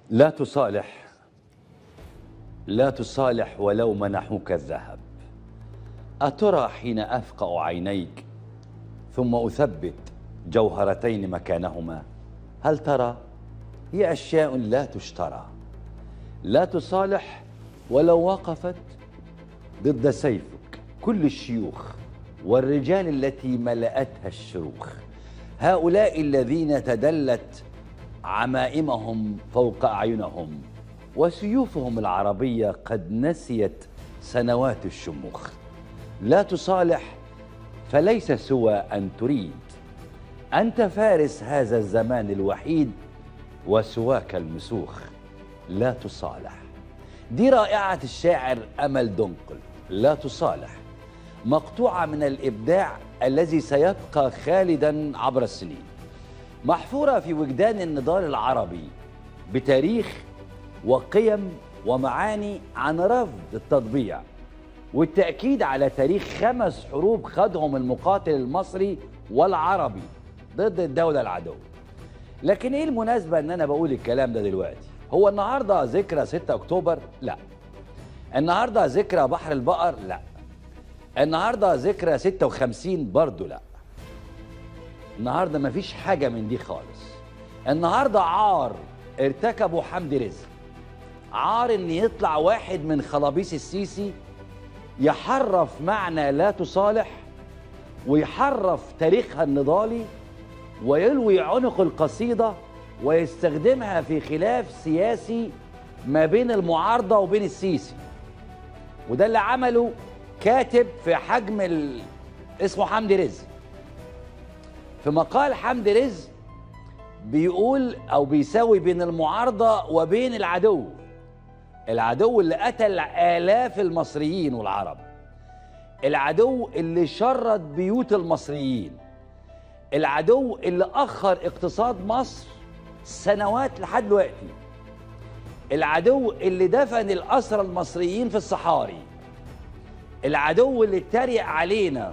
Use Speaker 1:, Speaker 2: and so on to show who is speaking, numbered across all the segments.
Speaker 1: لا تصالح لا تصالح ولو منحوك الذهب أترى حين أفقأ عينيك ثم أثبت جوهرتين مكانهما هل ترى هي أشياء لا تشترى لا تصالح ولو وقفت ضد سيفك كل الشيوخ والرجال التي ملأتها الشروخ هؤلاء الذين تدلت عمائمهم فوق أعينهم وسيوفهم العربية قد نسيت سنوات الشموخ لا تصالح فليس سوى أن تريد أنت فارس هذا الزمان الوحيد وسواك المسوخ لا تصالح دي رائعة الشاعر أمل دنقل لا تصالح مقطوعة من الإبداع الذي سيبقى خالدا عبر السنين محفورة في وجدان النضال العربي بتاريخ وقيم ومعاني عن رفض التطبيع والتأكيد على تاريخ خمس حروب خاضهم المقاتل المصري والعربي ضد الدولة العدو لكن ايه المناسبة ان انا بقول الكلام ده دلوقتي هو النهاردة ذكرى 6 اكتوبر لا النهاردة ذكرى بحر البقر لا النهاردة ذكرى 56 برضو لا النهاردة مفيش حاجة من دي خالص النهاردة عار ارتكبوا حمدي رزق عار ان يطلع واحد من خلابيس السيسي يحرف معنى لا تصالح ويحرف تاريخها النضالي ويلوي عنق القصيدة ويستخدمها في خلاف سياسي ما بين المعارضة وبين السيسي وده اللي عمله كاتب في حجم ال... اسمه حمدي رزق في مقال حمدي رزق بيقول او بيساوي بين المعارضة وبين العدو العدو اللي قتل آلاف المصريين والعرب العدو اللي شرد بيوت المصريين العدو اللي أخر اقتصاد مصر سنوات لحد دلوقتي العدو اللي دفن الأسرى المصريين في الصحاري العدو اللي اتريق علينا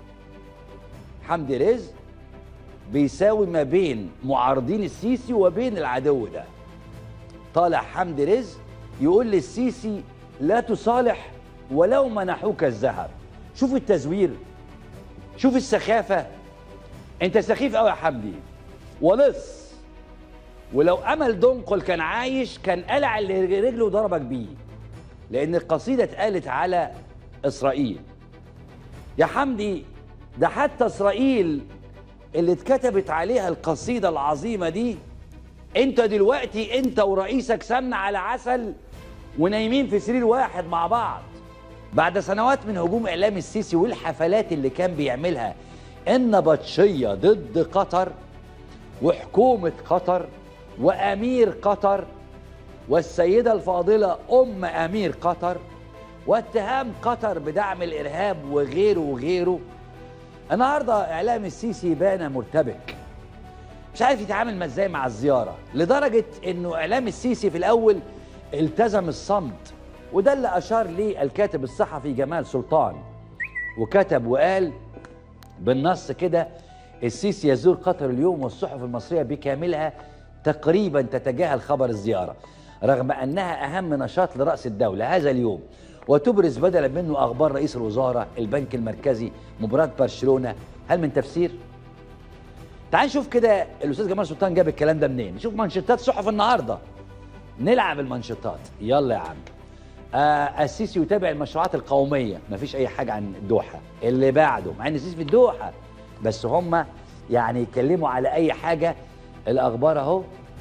Speaker 1: حمدي رزق بيساوي ما بين معارضين السيسي وبين العدو ده طالع حمدي رزق يقول للسيسي لا تصالح ولو منحوك الذهب شوف التزوير شوف السخافة انت سخيف قوي يا حمدي ولص ولو امل دنقل كان عايش كان قلع اللي رجله وضربك بيه لان القصيدة اتقالت على اسرائيل يا حمدي ده حتى اسرائيل اللي اتكتبت عليها القصيدة العظيمة دي انت دلوقتي انت ورئيسك سمنة على عسل ونايمين في سرير واحد مع بعض بعد سنوات من هجوم اعلام السيسي والحفلات اللي كان بيعملها النبطشية ضد قطر وحكومة قطر وامير قطر والسيدة الفاضلة ام امير قطر واتهام قطر بدعم الارهاب وغيره وغيره النهارده اعلام السيسي بان مرتبك مش عارف يتعامل ازاي مع الزياره لدرجه انه اعلام السيسي في الاول التزم الصمت وده اللي اشار ليه الكاتب الصحفي جمال سلطان وكتب وقال بالنص كده السيسي يزور قطر اليوم والصحف المصريه بكاملها تقريبا تتجاهل خبر الزياره رغم انها اهم نشاط لراس الدوله هذا اليوم وتبرز بدلا منه اخبار رئيس الوزراء البنك المركزي مباراه برشلونه هل من تفسير تعال نشوف كده الاستاذ جمال سلطان جاب الكلام ده منين نشوف منشطات صحف النهارده نلعب المنشطات يلا يا عم آه السيسي يتابع المشروعات القوميه مفيش اي حاجه عن الدوحه اللي بعده مع ان السيسي في الدوحه بس هم يعني يتكلموا على اي حاجه الاخبار اهو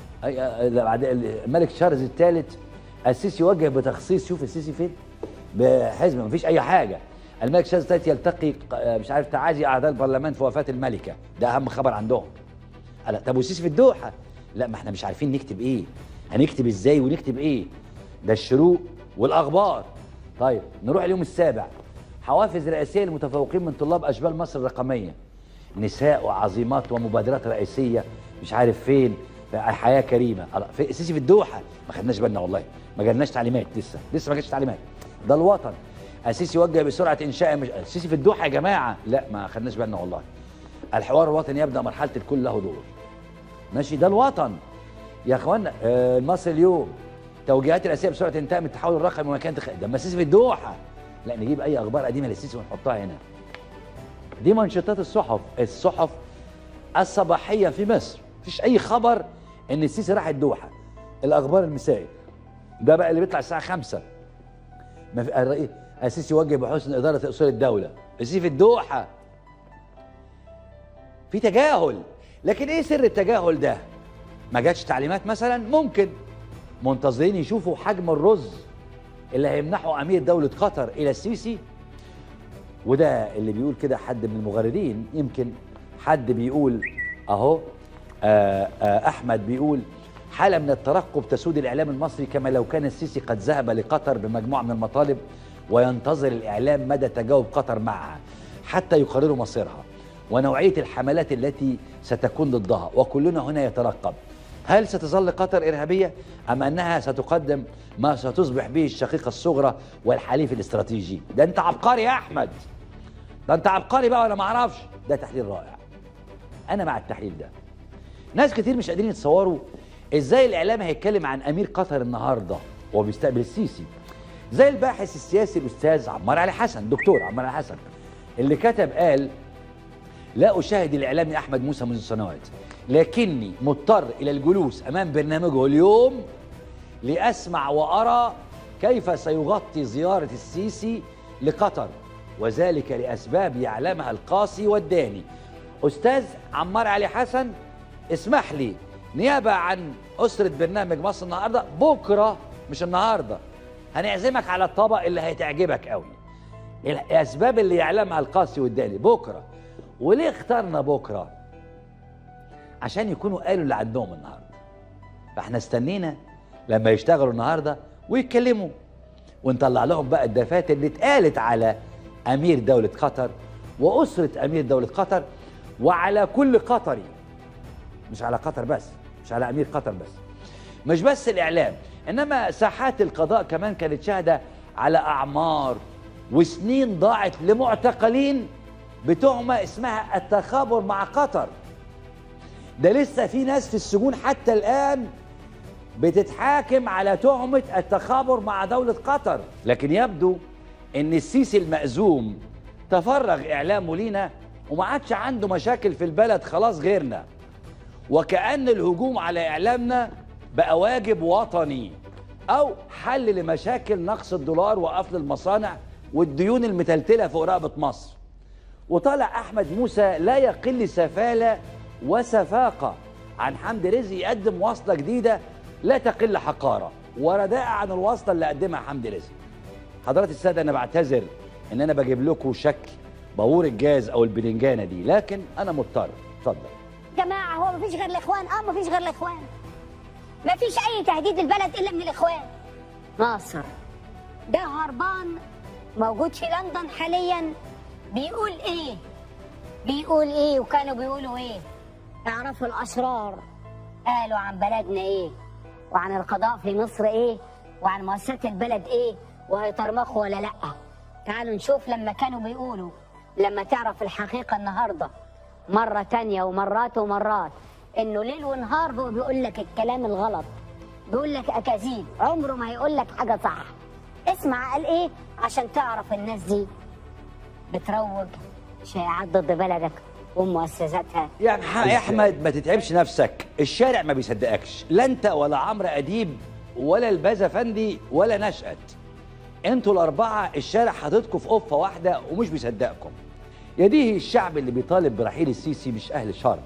Speaker 1: الملك تشارلز الثالث السيسي وجه بتخصيص شوف السيسي فين بحزب مفيش اي حاجه الملك تشارلز الثالث يلتقي مش عارف تعازي اعضاء البرلمان في وفاه الملكه ده اهم خبر عندهم قال طب والسيسي في الدوحه لا ما احنا مش عارفين نكتب ايه هنكتب ازاي ونكتب ايه ده الشروق والاخبار طيب نروح اليوم السابع حوافز رئاسيه للمتفوقين من طلاب اشبال مصر الرقميه نساء وعظيمات ومبادرات رئيسيه مش عارف فين حياه كريمه في السيسي في الدوحه ما خدناش بالنا والله ما جالناش تعليمات لسه لسه ما جاتش تعليمات ده الوطن السيسي وجه بسرعه انشاء مش... السيسي في الدوحه يا جماعه لا ما خدناش بالنا والله الحوار الوطني يبدا مرحله الكل له دور ماشي ده الوطن يا اخوانا آه، المصري اليوم توجيهات الاساسيه بسرعه انتهاء من التحول الرقمي ومكان تخ... ده السيسي في الدوحه لا نجيب اي اخبار قديمه للسيسي ونحطها هنا دي منشطات الصحف الصحف الصباحيه في مصر مفيش اي خبر ان السيسي راح الدوحه الاخبار المسائي ده بقى اللي بيطلع الساعه 5 ما في الرئيس السيسي يوجه بحسن اداره اصول الدوله السيسي في الدوحه في تجاهل لكن ايه سر التجاهل ده ما جاتش تعليمات مثلا ممكن منتظرين يشوفوا حجم الرز اللي هيمنحه امير دوله قطر الى السيسي وده اللي بيقول كده حد من المغردين يمكن حد بيقول اهو آه، آه، احمد بيقول حاله من الترقب تسود الاعلام المصري كما لو كان السيسي قد ذهب لقطر بمجموعه من المطالب وينتظر الاعلام مدى تجاوب قطر معها حتى يقرروا مصيرها ونوعيه الحملات التي ستكون ضدها وكلنا هنا يترقب هل ستظل قطر ارهابيه ام انها ستقدم ما ستصبح به الشقيقه الصغرى والحليف الاستراتيجي ده انت عبقري يا احمد ده انت عبقري بقى ولا ما اعرفش ده تحليل رائع انا مع التحليل ده ناس كتير مش قادرين يتصوروا ازاي الاعلام هيتكلم عن امير قطر النهارده وهو بيستقبل السيسي زي الباحث السياسي الاستاذ عمار علي حسن دكتور عمار علي حسن اللي كتب قال لا اشاهد الاعلامي احمد موسى منذ سنوات لكني مضطر الى الجلوس امام برنامجه اليوم لاسمع وارى كيف سيغطي زياره السيسي لقطر وذلك لاسباب يعلمها القاصي والداني استاذ عمار علي حسن اسمح لي نيابه عن اسره برنامج مصر النهارده بكره مش النهارده هنعزمك على الطبق اللي هتعجبك قوي الاسباب اللي يعلمها القاسي والداني بكره وليه اخترنا بكره عشان يكونوا قالوا اللي عندهم النهارده فاحنا استنينا لما يشتغلوا النهارده ويتكلموا ونطلع لهم بقى الدفاتر اللي اتقالت على امير دوله قطر واسره امير دوله قطر وعلى كل قطري مش على قطر بس مش على امير قطر بس مش بس الاعلام انما ساحات القضاء كمان كانت شاهده على اعمار وسنين ضاعت لمعتقلين بتهمه اسمها التخابر مع قطر ده لسه في ناس في السجون حتى الان بتتحاكم على تهمه التخابر مع دوله قطر لكن يبدو ان السيسي المأزوم تفرغ اعلامه لينا وما عادش عنده مشاكل في البلد خلاص غيرنا وكأن الهجوم على إعلامنا بقى واجب وطني أو حل لمشاكل نقص الدولار وقفل المصانع والديون المتلتلة فوق رقبة مصر وطالع أحمد موسى لا يقل سفالة وسفاقة عن حمد رزق يقدم وصلة جديدة لا تقل حقارة ورداء عن الوصلة اللي قدمها حمد رزق حضرات السادة أنا بعتذر إن أنا بجيب لكم شكل بابور الجاز أو البرنجانة دي لكن أنا مضطر اتفضل
Speaker 2: جماعة هو مفيش غير الإخوان اه مفيش غير الإخوان مفيش أي تهديد البلد إلا من الإخوان ناصر ده هربان موجود في لندن حاليا بيقول إيه بيقول إيه وكانوا بيقولوا إيه اعرفوا الأشرار قالوا عن بلدنا إيه وعن القضاء في مصر إيه وعن مؤسسات البلد إيه وهيطرمخوا ولا لأ تعالوا نشوف لما كانوا بيقولوا لما تعرف الحقيقة النهارده مرة تانية ومرات ومرات انه ليل ونهار هو بيقول لك الكلام الغلط بيقول لك اكاذيب عمره ما هيقول لك حاجة صح اسمع قال ايه عشان تعرف الناس دي بتروج شائعات ضد بلدك ومؤسساتها
Speaker 1: يعني ح- يا احمد ما تتعبش نفسك الشارع ما بيصدقكش لا انت ولا عمرو اديب ولا البازا فندي ولا نشأت انتوا الاربعه الشارع حاططكم في قفه واحده ومش بيصدقكم يديه الشعب اللي بيطالب برحيل السيسي مش اهل شر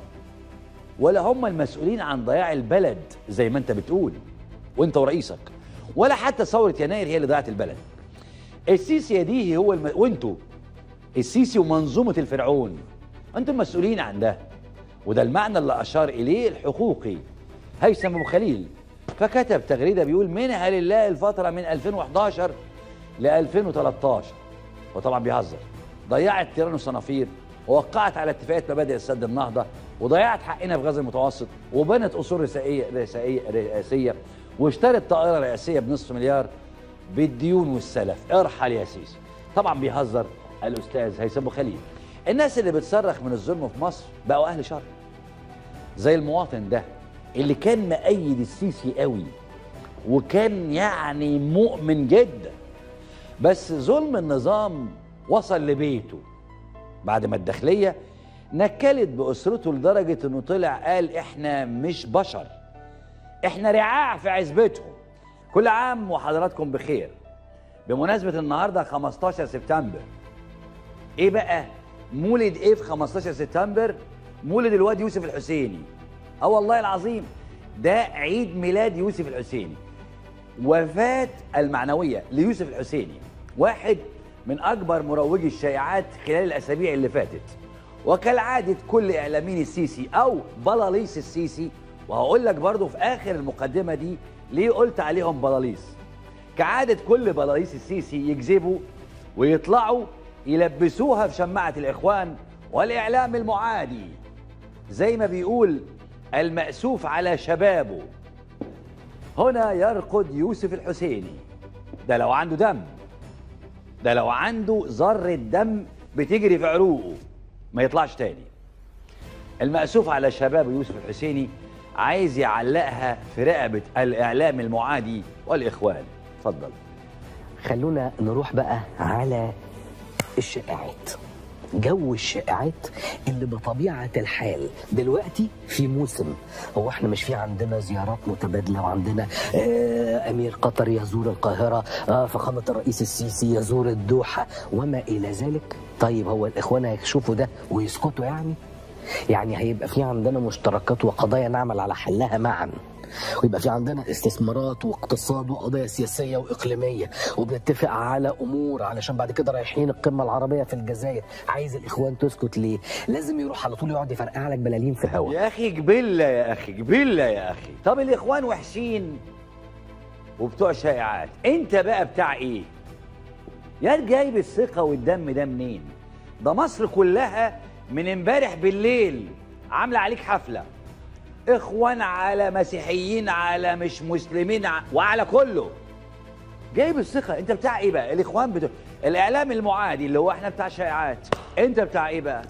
Speaker 1: ولا هم المسؤولين عن ضياع البلد زي ما انت بتقول وانت ورئيسك ولا حتى ثوره يناير هي اللي ضيعت البلد السيسي يديه هو الم... وانتوا السيسي ومنظومه الفرعون انتم مسؤولين عن ده وده المعنى اللي اشار اليه الحقوقي هيثم ابو خليل فكتب تغريده بيقول منها لله الفتره من 2011 ل 2013 وطبعا بيهزر ضيعت تيران وصنافير ووقعت على اتفاقيه مبادئ السد النهضه وضيعت حقنا في غزه المتوسط وبنت اصول رئاسيه رئاسيه رئاسيه واشترت طائره رئاسيه بنصف مليار بالديون والسلف ارحل يا سيسي طبعا بيهزر الاستاذ هيثم ابو خليل الناس اللي بتصرخ من الظلم في مصر بقوا اهل شر زي المواطن ده اللي كان مأيد السيسي قوي وكان يعني مؤمن جدا بس ظلم النظام وصل لبيته بعد ما الداخلية نكلت بأسرته لدرجة انه طلع قال احنا مش بشر احنا رعاع في عزبتهم كل عام وحضراتكم بخير بمناسبة النهاردة 15 سبتمبر ايه بقى مولد ايه في 15 سبتمبر مولد الواد يوسف الحسيني اه والله العظيم ده عيد ميلاد يوسف الحسيني وفاة المعنوية ليوسف الحسيني واحد من أكبر مروجي الشائعات خلال الأسابيع اللي فاتت وكالعادة كل إعلاميين السيسي أو بلاليس السيسي وهقول لك برضو في آخر المقدمة دي ليه قلت عليهم بلاليس كعادة كل بلاليس السيسي يكذبوا ويطلعوا يلبسوها في شماعة الإخوان والإعلام المعادي زي ما بيقول المأسوف على شبابه هنا يرقد يوسف الحسيني ده لو عنده دم ده لو عنده ذرة دم بتجري في عروقه ما يطلعش تاني المأسوف على شباب يوسف الحسيني عايز يعلقها في رقبة الإعلام المعادي والإخوان اتفضل
Speaker 3: خلونا نروح بقى على الشائعات جو الشائعات اللي بطبيعة الحال دلوقتي في موسم هو احنا مش في عندنا زيارات متبادلة وعندنا آه أمير قطر يزور القاهرة آه فخامة الرئيس السيسي يزور الدوحة وما إلى ذلك طيب هو الإخوان هيشوفوا ده ويسكتوا يعني يعني هيبقى في عندنا مشتركات وقضايا نعمل على حلها معا ويبقى في عندنا استثمارات واقتصاد وقضايا سياسيه واقليميه وبنتفق على امور علشان بعد كده رايحين القمه العربيه في الجزائر عايز الاخوان تسكت ليه؟ لازم يروح على طول يقعد يفرقع لك بلالين في هوا
Speaker 1: يا أخي جبلة يا أخي جبلة يا أخي طب الإخوان وحشين وبتوع شائعات أنت بقى بتاع إيه؟ يا جايب الثقة والدم ده منين؟ ده مصر كلها من امبارح بالليل عاملة عليك حفلة اخوان على مسيحيين على مش مسلمين ع- وعلى كله جايب الثقة انت بتاع ايه بقى الاخوان بتوع الاعلام المعادي اللي هو احنا بتاع شائعات انت بتاع ايه بقى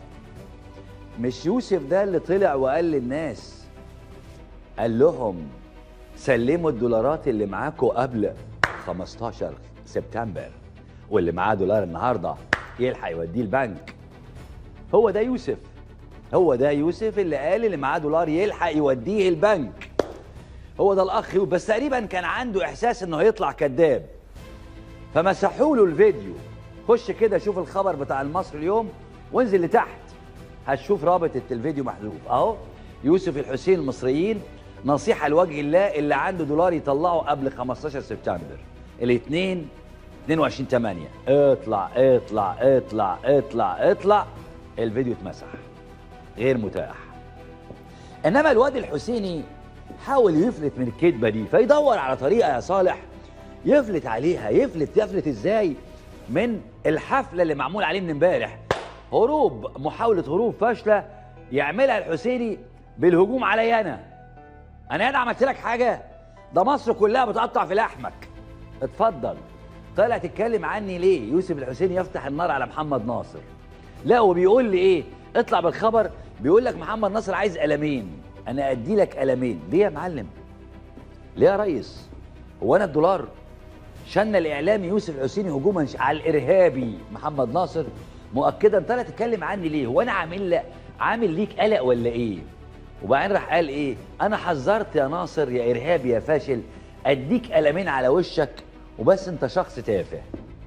Speaker 1: مش يوسف ده اللي طلع وقال للناس قال لهم سلموا الدولارات اللي معاكم قبل 15 سبتمبر واللي معاه دولار النهارده يلحق يوديه البنك هو ده يوسف هو ده يوسف اللي قال اللي معاه دولار يلحق يوديه البنك هو ده الاخ يوسف بس تقريبا كان عنده احساس انه هيطلع كذاب فمسحوا له الفيديو خش كده شوف الخبر بتاع المصري اليوم وانزل لتحت هتشوف رابط الفيديو محذوف اهو يوسف الحسين المصريين نصيحه لوجه الله اللي عنده دولار يطلعه قبل 15 سبتمبر الاثنين 22 8 اطلع اطلع اطلع اطلع اطلع الفيديو اتمسح غير متاح انما الواد الحسيني حاول يفلت من الكذبه دي فيدور على طريقه يا صالح يفلت عليها يفلت يفلت ازاي من الحفله اللي معمول عليه من امبارح هروب محاوله هروب فاشله يعملها الحسيني بالهجوم علي انا انا هنا عملت لك حاجه ده مصر كلها بتقطع في لحمك اتفضل طلع تتكلم عني ليه يوسف الحسيني يفتح النار على محمد ناصر لا وبيقول لي ايه اطلع بالخبر بيقول لك محمد ناصر عايز قلمين انا ادي لك قلمين ليه يا معلم ليه يا ريس هو انا الدولار شن الاعلامي يوسف الحسيني هجوما ش- على الارهابي محمد ناصر مؤكدا طلع تتكلم عني ليه هو انا عامل لك عامل ليك قلق ولا ايه وبعدين راح قال ايه انا حذرت يا ناصر يا ارهابي يا فاشل اديك قلمين على وشك وبس انت شخص تافه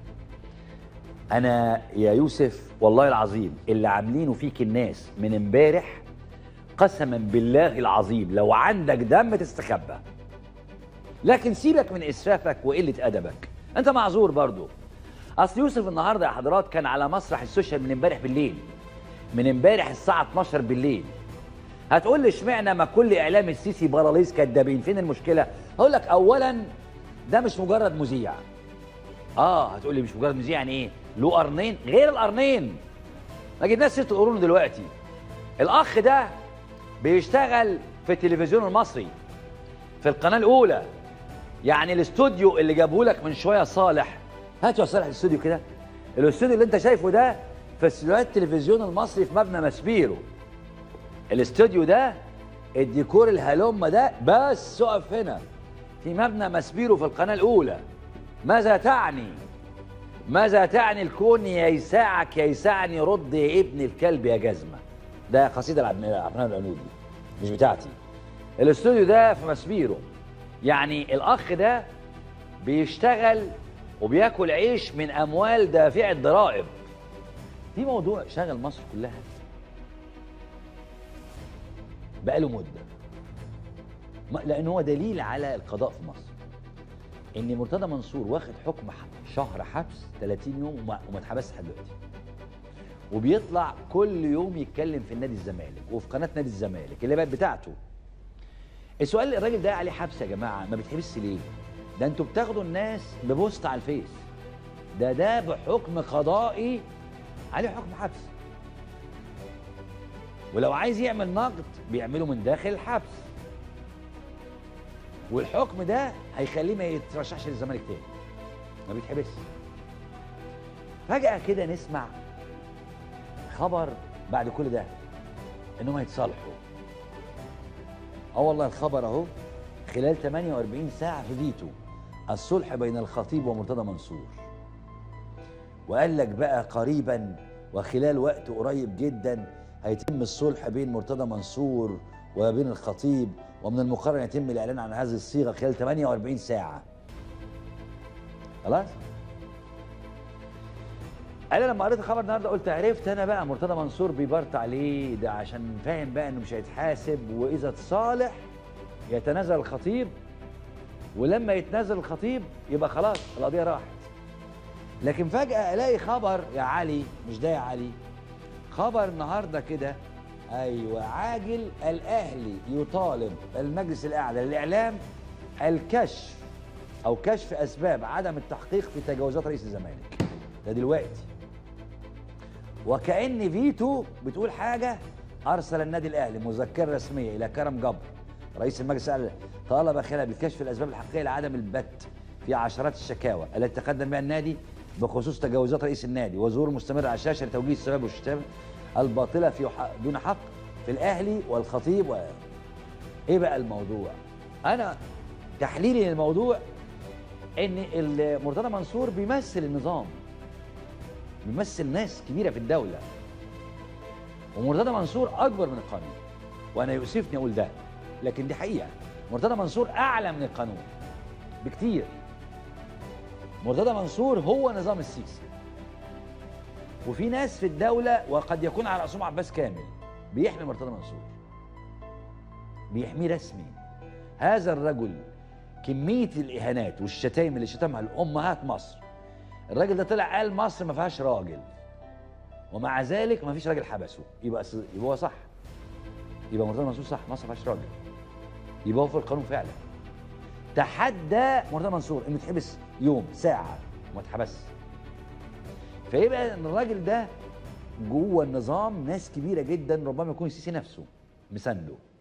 Speaker 1: انا يا يوسف والله العظيم اللي عاملينه فيك الناس من امبارح قسما بالله العظيم لو عندك دم تستخبى لكن سيبك من اسرافك وقله ادبك انت معذور برضو اصل يوسف النهارده يا حضرات كان على مسرح السوشيال من امبارح بالليل من امبارح الساعه 12 بالليل هتقول لي اشمعنى ما كل اعلام السيسي براليز كدابين فين المشكله هقول لك اولا ده مش مجرد مذيع اه هتقول لي مش مجرد مذيع يعني ايه له قرنين غير القرنين ما جبناش ست قرون دلوقتي الاخ ده بيشتغل في التلفزيون المصري في القناه الاولى يعني الاستوديو اللي جابه لك من شويه صالح هات يا صالح الاستوديو كده الاستوديو اللي انت شايفه ده في استوديوهات التلفزيون المصري في مبنى ماسبيرو الاستوديو ده الديكور الهلم ده بس اقف هنا في مبنى مسبيرو في القناه الاولى ماذا تعني ماذا تعني الكون يا يساعك يا يساعني رد يا ابن الكلب يا جزمه ده قصيده العبد الرحمن العنودي مش بتاعتي الاستوديو ده في مسبيرو يعني الاخ ده بيشتغل وبياكل عيش من اموال دافع الضرائب في موضوع شغل مصر كلها بقاله مده ما- لان هو دليل على القضاء في مصر ان مرتضى منصور واخد حكم ح- شهر حبس 30 يوم وما وما اتحبسش لحد دلوقتي وبيطلع كل يوم يتكلم في نادي الزمالك وفي قناه نادي الزمالك اللي بقت بتاعته السؤال الراجل ده عليه حبس يا جماعه ما بيتحبسش ليه ده انتوا بتاخدوا الناس ببوست على الفيس ده ده بحكم قضائي عليه حكم حبس ولو عايز يعمل نقد بيعمله من داخل الحبس والحكم ده هيخليه ما يترشحش للزمالك تاني ما بيتحبسش فجأة كده نسمع خبر بعد كل ده انهم هيتصالحوا اه والله الخبر اهو خلال 48 ساعة في فيتو الصلح بين الخطيب ومرتضى منصور وقال لك بقى قريبا وخلال وقت قريب جدا هيتم الصلح بين مرتضى منصور وبين الخطيب ومن المقرر أن يتم الاعلان عن هذه الصيغه خلال 48 ساعه خلاص انا لما قريت الخبر النهارده قلت عرفت انا بقى مرتضى منصور بيبرطع ليه ده عشان فاهم بقى انه مش هيتحاسب واذا اتصالح يتنازل الخطيب ولما يتنازل الخطيب يبقى خلاص القضيه راحت لكن فجاه الاقي خبر يا علي مش ده يا علي خبر النهارده كده ايوه عاجل الاهلي يطالب المجلس الاعلى للاعلام الكشف او كشف اسباب عدم التحقيق في تجاوزات رئيس الزمالك ده دلوقتي وكأن فيتو بتقول حاجة أرسل النادي الأهلي مذكرة رسمية إلى كرم جبر رئيس المجلس الأعلى طالب خلال بكشف الأسباب الحقيقية لعدم البت في عشرات الشكاوى التي تقدم بها النادي بخصوص تجاوزات رئيس النادي وظهور مستمر على الشاشة لتوجيه السبب والشتام الباطلة في حق دون حق في الأهلي والخطيب و... إيه بقى الموضوع؟ أنا تحليلي للموضوع إن ال- مرتضى منصور بيمثل النظام بيمثل ناس كبيره في الدوله ومرتضى منصور اكبر من القانون وانا يؤسفني اقول ده لكن دي حقيقه مرتضى منصور اعلى من القانون بكتير مرتضى منصور هو نظام السيسي وفي ناس في الدوله وقد يكون على راسهم عباس كامل بيحمي مرتضى منصور بيحميه رسمي هذا الرجل كميه الاهانات والشتايم اللي شتمها الامهات مصر الراجل ده طلع قال مصر ما فيهاش راجل ومع ذلك ما فيش راجل حبسه يبقى س- يبقى هو صح يبقى مرتضى منصور صح مصر ما فيهاش راجل يبقى هو في القانون فعلا تحدى مرتضى منصور انه يتحبس يوم ساعه وما اتحبسش فيبقى ان الراجل ده جوه النظام ناس كبيره جدا ربما يكون السيسي نفسه مسانده